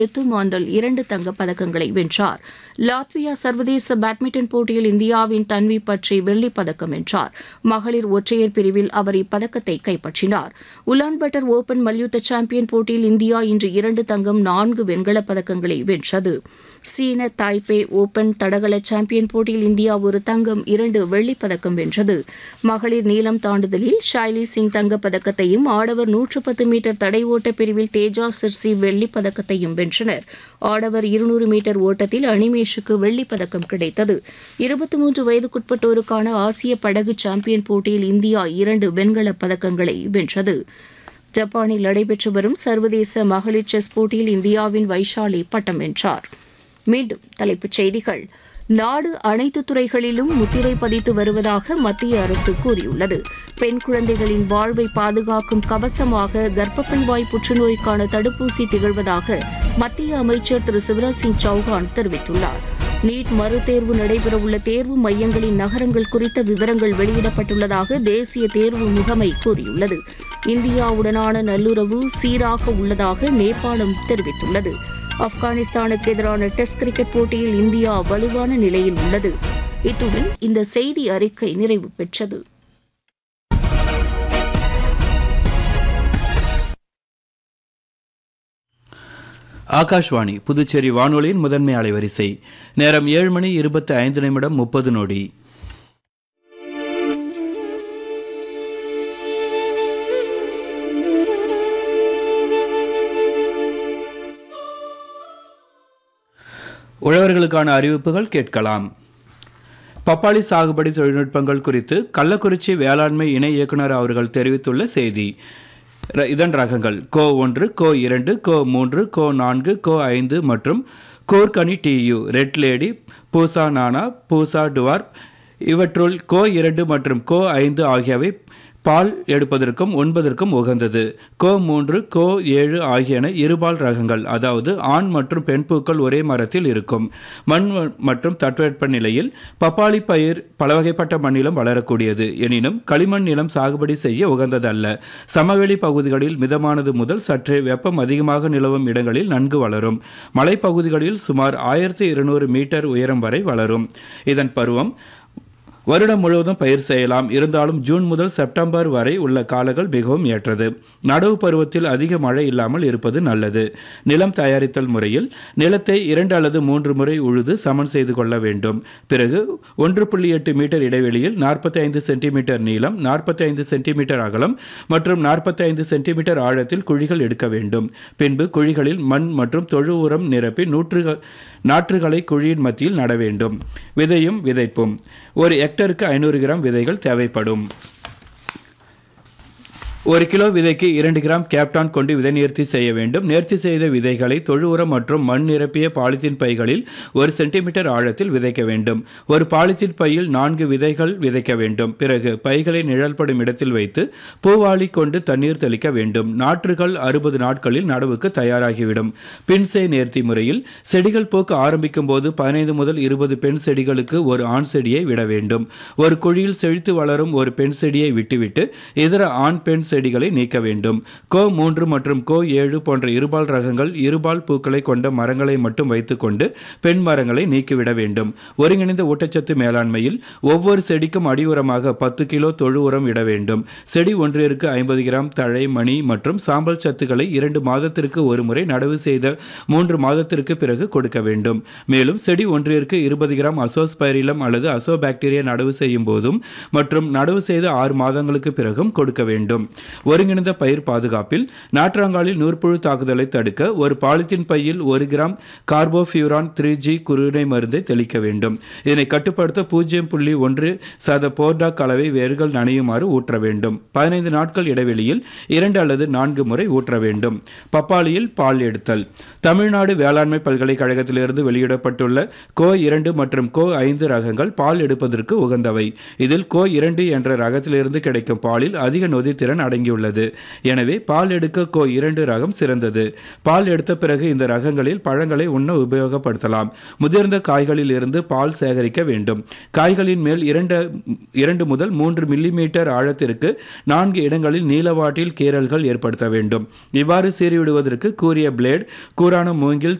ரித்து மாண்டல் இரண்டு தங்கப் பதக்கங்களை வென்றார் லாத்வியா சர்வதேச பேட்மிண்டன் போட்டியில் இந்தியாவின் தன்வி பற்றி வெள்ளிப் பதக்கம் வென்றார் மகளிர் ஒற்றையர் பிரிவில் அவர் இப்பதக்கத்தை கைப்பற்றினார் உலான்பட்டர் ஓபன் மல்யுத்த சாம்பியன் போட்டியில் இந்தியா இன்று இரண்டு தங்கம் நான்கு வெண்கலப் பதக்கங்களை வென்றது சீன தாய்பே ஓபன் தடகள சாம்பியன் போட்டியில் இந்தியா ஒரு தங்கம் இரண்டு வெள்ளிப் பதக்கம் வென்றது மகளிர் நீளம் தாண்டுதலில் ஷைலி சிங் தங்கப் பதக்கத்தையும் ஆடவர் நூற்று பத்து மீட்டர் தடை ஓட்ட பிரிவில் தேஜா சிர்சி வெள்ளிப் பதக்கத்தையும் வென்றனர் ஆடவர் இருநூறு மீட்டர் ஓட்டத்தில் அனிமேஷுக்கு வெள்ளிப் பதக்கம் கிடைத்தது இருபத்தி மூன்று வயதுக்குட்பட்டோருக்கான ஆசிய படகு சாம்பியன் போட்டியில் இந்தியா இரண்டு வெண்கலப் பதக்கங்களை வென்றது ஜப்பானில் நடைபெற்று வரும் சர்வதேச மகளிர் செஸ் போட்டியில் இந்தியாவின் வைஷாலி பட்டம் வென்றார் மீண்டும் தலைப்புச் செய்திகள் நாடு அனைத்து துறைகளிலும் முத்திரை பதித்து வருவதாக மத்திய அரசு கூறியுள்ளது பெண் குழந்தைகளின் வாழ்வை பாதுகாக்கும் கவசமாக கர்ப்பப்பை வாய் புற்றுநோய்க்கான தடுப்பூசி திகழ்வதாக மத்திய அமைச்சர் திரு சிவராஜ் சிங் சௌஹான் தெரிவித்துள்ளார் நீட் மறுதேர்வு நடைபெறவுள்ள தேர்வு மையங்களின் நகரங்கள் குறித்த விவரங்கள் வெளியிடப்பட்டுள்ளதாக தேசிய தேர்வு முகமை கூறியுள்ளது இந்தியாவுடனான நல்லுறவு சீராக உள்ளதாக நேபாளம் தெரிவித்துள்ளது ஆப்கானிஸ்தானுக்கு எதிரான டெஸ்ட் கிரிக்கெட் போட்டியில் இந்தியா வலுவான நிலையில் உள்ளது இத்துடன் இந்த செய்தி அறிக்கை நிறைவு பெற்றது ஆகாஷ்வாணி புதுச்சேரி வானொலியின் முதன்மை அலைவரிசை நேரம் ஏழு மணி இருபத்தி ஐந்து நிமிடம் முப்பது நொடி உழவர்களுக்கான அறிவிப்புகள் கேட்கலாம் பப்பாளி சாகுபடி தொழில்நுட்பங்கள் குறித்து கள்ளக்குறிச்சி வேளாண்மை இணை இயக்குனர் அவர்கள் தெரிவித்துள்ள செய்தி ர- இதன் ரகங்கள் கோ ஒன்று கோ இரண்டு கோ மூன்று கோ நான்கு கோ ஐந்து மற்றும் கோர்கனி டியு ரெட் லேடி பூசா நானா பூசா டுவார் இவற்றுள் கோ இரண்டு மற்றும் கோ ஐந்து ஆகியவை பால் எடுப்பதற்கும் உண்பதற்கும் உகந்தது கோ மூன்று கோ ஏழு ஆகியன இருபால் ரகங்கள் அதாவது ஆண் மற்றும் பெண் பூக்கள் ஒரே மரத்தில் இருக்கும் மண் ம- மற்றும் தட்பவெப்ப நிலையில் பப்பாளி பயிர் பலவகைப்பட்ட மண்ணிலும் வளரக்கூடியது எனினும் களிமண் நிலம் சாகுபடி செய்ய உகந்ததல்ல சமவெளி பகுதிகளில் மிதமானது முதல் சற்றே வெப்பம் அதிகமாக நிலவும் இடங்களில் நன்கு வளரும் மலைப்பகுதிகளில் சுமார் ஆயிரத்தி இருநூறு மீட்டர் உயரம் வரை வளரும் இதன் பருவம் வருடம் முழுவதும் பயிர் செய்யலாம் இருந்தாலும் ஜூன் முதல் செப்டம்பர் வரை உள்ள காலங்கள் மிகவும் ஏற்றது நடவு பருவத்தில் அதிக மழை இல்லாமல் இருப்பது நல்லது நிலம் தயாரித்தல் முறையில் நிலத்தை இரண்டு அல்லது மூன்று முறை உழுது சமன் செய்து கொள்ள வேண்டும் பிறகு ஒன்று புள்ளி எட்டு மீட்டர் இடைவெளியில் நாற்பத்தி ஐந்து சென்டிமீட்டர் நீளம் நாற்பத்தி ஐந்து சென்டிமீட்டர் அகலம் மற்றும் நாற்பத்தி ஐந்து சென்டிமீட்டர் ஆழத்தில் குழிகள் எடுக்க வேண்டும் பின்பு குழிகளில் மண் மற்றும் தொழு உரம் நிரப்பி நூற்று நாற்றுகளை குழியின் மத்தியில் நட வேண்டும் விதையும் விதைப்பும் ஒரு ஹெக்டருக்கு ஐநூறு கிராம் விதைகள் தேவைப்படும் ஒரு கிலோ விதைக்கு இரண்டு கிராம் கேப்டான் கொண்டு விதை நேர்த்தி செய்ய வேண்டும் நேர்த்தி செய்த விதைகளை தொழு உரம் மற்றும் மண் நிரப்பிய பாலித்தீன் பைகளில் ஒரு சென்டிமீட்டர் ஆழத்தில் விதைக்க வேண்டும் ஒரு பாலித்தீன் பையில் நான்கு விதைகள் விதைக்க வேண்டும் பிறகு பைகளை நிழல்படும் இடத்தில் வைத்து பூவாளி கொண்டு தண்ணீர் தெளிக்க வேண்டும் நாற்றுகள் அறுபது நாட்களில் நடவுக்கு தயாராகிவிடும் பின்சே நேர்த்தி முறையில் செடிகள் போக்கு ஆரம்பிக்கும் போது பதினைந்து முதல் இருபது பெண் செடிகளுக்கு ஒரு ஆண் செடியை விட வேண்டும் ஒரு குழியில் செழித்து வளரும் ஒரு பெண் செடியை விட்டுவிட்டு இதர ஆண் பெண் செடிகளை நீக்க வேண்டும் கோ மூன்று மற்றும் கோ ஏழு போன்ற இருபால் ரகங்கள் இருபால் பூக்களை கொண்ட மரங்களை மட்டும் வைத்துக்கொண்டு பெண் மரங்களை நீக்கிவிட வேண்டும் ஒருங்கிணைந்த ஊட்டச்சத்து மேலாண்மையில் ஒவ்வொரு செடிக்கும் அடியுரமாக பத்து கிலோ தொழு உரம் இட வேண்டும் செடி ஒன்றிற்கு ஐம்பது கிராம் தழை மணி மற்றும் சாம்பல் சத்துக்களை இரண்டு மாதத்திற்கு ஒரு முறை நடவு செய்த மூன்று மாதத்திற்கு பிறகு கொடுக்க வேண்டும் மேலும் செடி ஒன்றிற்கு இருபது கிராம் அசோஸ்பைரிலம் அல்லது அசோபாக்டீரியா நடவு செய்யும் போதும் மற்றும் நடவு செய்த ஆறு மாதங்களுக்கு பிறகும் கொடுக்க வேண்டும் ஒருங்கிணைந்த பயிர் பாதுகாப்பில் நாற்றாங்காலில் நூற்புழு தாக்குதலை தடுக்க ஒரு பாலித்தீன் பையில் ஒரு கிராம் கார்போஃபியூரான் த்ரீ ஜி குருணை மருந்தை தெளிக்க வேண்டும் இதனை கட்டுப்படுத்த பூஜ்ஜியம் புள்ளி ஒன்று சத போர்டா கலவை வேர்கள் நனையுமாறு ஊற்ற வேண்டும் பதினைந்து நாட்கள் இடைவெளியில் இரண்டு அல்லது நான்கு முறை ஊற்ற வேண்டும் பப்பாளியில் பால் எடுத்தல் தமிழ்நாடு வேளாண்மை பல்கலைக்கழகத்திலிருந்து வெளியிடப்பட்டுள்ள கோ இரண்டு மற்றும் கோ ஐந்து ரகங்கள் பால் எடுப்பதற்கு உகந்தவை இதில் கோ இரண்டு என்ற ரகத்திலிருந்து கிடைக்கும் பாலில் அதிக நொதித்திறன் அடங்கும் அடங்கியுள்ளது எனவே பால் எடுக்க கோ இரண்டு ரகம் சிறந்தது பால் எடுத்த பிறகு இந்த ரகங்களில் பழங்களை உண்ண உபயோகப்படுத்தலாம் முதிர்ந்த காய்களில் இருந்து பால் சேகரிக்க வேண்டும் காய்களின் மேல் இரண்டு இரண்டு முதல் மூன்று மில்லிமீட்டர் ஆழத்திற்கு நான்கு இடங்களில் நீளவாட்டில் கீறல்கள் ஏற்படுத்த வேண்டும் இவ்வாறு சீறிவிடுவதற்கு கூரிய பிளேட் கூரான மூங்கில்